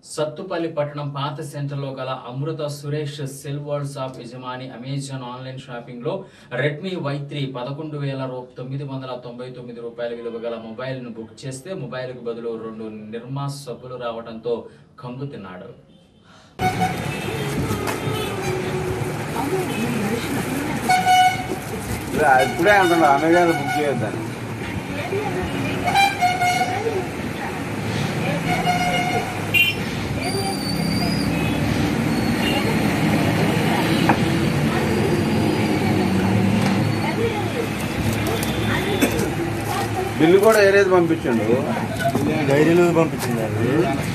సత్తుపల్లి పట్టణం పాత సెంటర్లో గల Amrutha Suresh cell world shop యజమాని అమెజాన్ ఆన్లైన్ షాపింగ్ లో రెడ్మీ వై త్రీ పదకొండు వేల రూ- తొమ్మిది వందల తొంభై తొమ్మిది రూపాయల విలువ గల మొబైల్ ను బుక్ చేస్తే మొబైల్ కు బదులు రెండు నిర్మా సబ్బులు రావడంతో కంగు తిన్నాడు ఇప్పుడే అంటున్నా అమెజాన్ బుక్ చేయొద్దని బిల్లు కూడా ఏరేది పంపించండు డైరీలు పంపించింది అది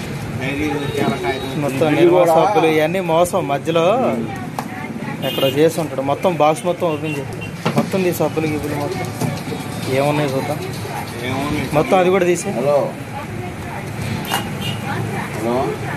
మొత్తం బిల్లు నిర్మా కూడా- సబ్బులు ఇవన్నీ మోసం మధ్యలో ఎక్కడ చేసి ఉంటాడు మొత్తం బాక్స్ మొత్తం ఓపెన్ చేసి మొత్తం తీసి సబ్బులు గిబ్బులు మొత్తం ఏమున్నాయి చూద్దాం మొత్తం అది కూడా తీసి హలో హలో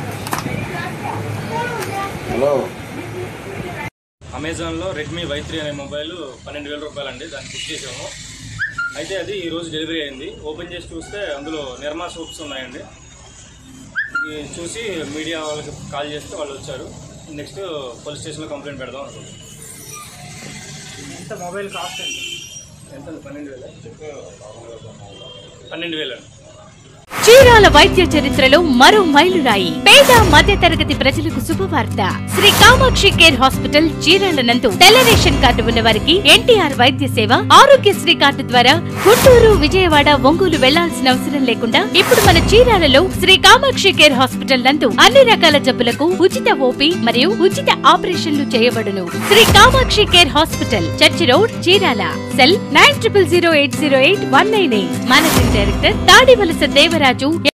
హలో అమెజాన్లో రెడ్మీ వై త్రీ అనే మొబైల్ పన్నెండు వేల రూపాయలు అండి దాన్ని బుక్ చేసాము అయితే అది ఈ రోజు డెలివరీ అయింది ఓపెన్ చేసి చూస్తే అందులో నిర్మా సోప్స్ ఉన్నాయండి ఇది చూసి మీడియా వాళ్ళకి కాల్ చేస్తే వాళ్ళు వచ్చారు నెక్స్ట్ పోలీస్ స్టేషన్లో కంప్లైంట్ పెడదాం అనుకుంటున్నాం ఎంత మొబైల్ కాస్ట్ ఎంత ఎంత పన్నెండు వేల పన్నెండు వేలు అండి చీరాల వైద్య చరిత్రలో మరో మైలురాయి పేద మధ్య తరగతి ప్రజలకు శుభవార్త శ్రీ కామాక్షి కేర్ హాస్పిటల్ చీరాల నందు తెల్ల రేషన్ కార్డు ఉన్న వారికి ఎన్టీఆర్ వైద్య సేవ ఆరోగ్యశ్రీ కార్డు ద్వారా గుంటూరు విజయవాడ ఒంగోలు వెళ్లాల్సిన అవసరం లేకుండా ఇప్పుడు మన చీరాలలో శ్రీ కామాక్షి కేర్ హాస్పిటల్ నందు అన్ని రకాల జబ్బులకు ఉచిత ఓపీ మరియు ఉచిత ఆపరేషన్లు చేయబడును Shri Kamakshi care hospital church road Chirala cell nine triple zero eight zero eight one nine eight managing director Tadivalasa Devaraju